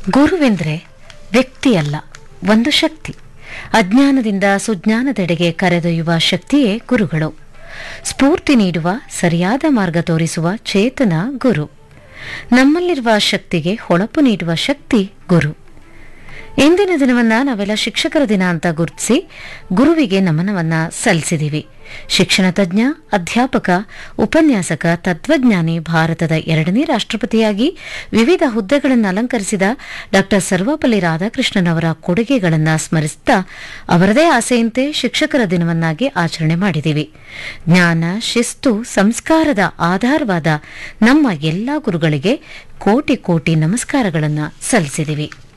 ಗುರುವೆಂದರೆ ವ್ಯಕ್ತಿಯಲ್ಲ ಒಂದು ಶಕ್ತಿ ಅಜ್ಞಾನದಿಂದ ಸುಜ್ಞಾನದೆಡೆಗೆ ಕರೆದೊಯ್ಯುವ ಶಕ್ತಿಯೇ ಗುರುಗಳು ಸ್ಫೂರ್ತಿ ನೀಡುವ ಸರಿಯಾದ ಮಾರ್ಗ ತೋರಿಸುವ ಚೇತನ ಗುರು ನಮ್ಮಲ್ಲಿರುವ ಶಕ್ತಿಗೆ ಹೊಳಪು ನೀಡುವ ಶಕ್ತಿ ಗುರು ಇಂದಿನ ದಿನವನ್ನ ನಾವೆಲ್ಲ ಶಿಕ್ಷಕರ ದಿನ ಅಂತ ಗುರುತಿಸಿ ಗುರುವಿಗೆ ನಮನವನ್ನ ಸಲ್ಲಿಸಿದೀವಿ ಶಿಕ್ಷಣ ತಜ್ಞ ಅಧ್ಯಾಪಕ ಉಪನ್ಯಾಸಕ ತತ್ವಜ್ಞಾನಿ ಭಾರತದ ಎರಡನೇ ರಾಷ್ಟ್ರಪತಿಯಾಗಿ ವಿವಿಧ ಹುದ್ದೆಗಳನ್ನು ಅಲಂಕರಿಸಿದ ಡಾ ಸರ್ವಪಲ್ಲಿ ರಾಧಾಕೃಷ್ಣನ್ ಅವರ ಕೊಡುಗೆಗಳನ್ನು ಸ್ಮರಿಸುತ್ತಾ ಅವರದೇ ಆಸೆಯಂತೆ ಶಿಕ್ಷಕರ ದಿನವನ್ನಾಗಿ ಆಚರಣೆ ಮಾಡಿದ್ದೀವಿ ಜ್ಞಾನ ಶಿಸ್ತು ಸಂಸ್ಕಾರದ ಆಧಾರವಾದ ನಮ್ಮ ಎಲ್ಲಾ ಗುರುಗಳಿಗೆ ಕೋಟಿ ಕೋಟಿ ನಮಸ್ಕಾರಗಳನ್ನು ಸಲ್ಲಿಸಿದ್ದೀವಿ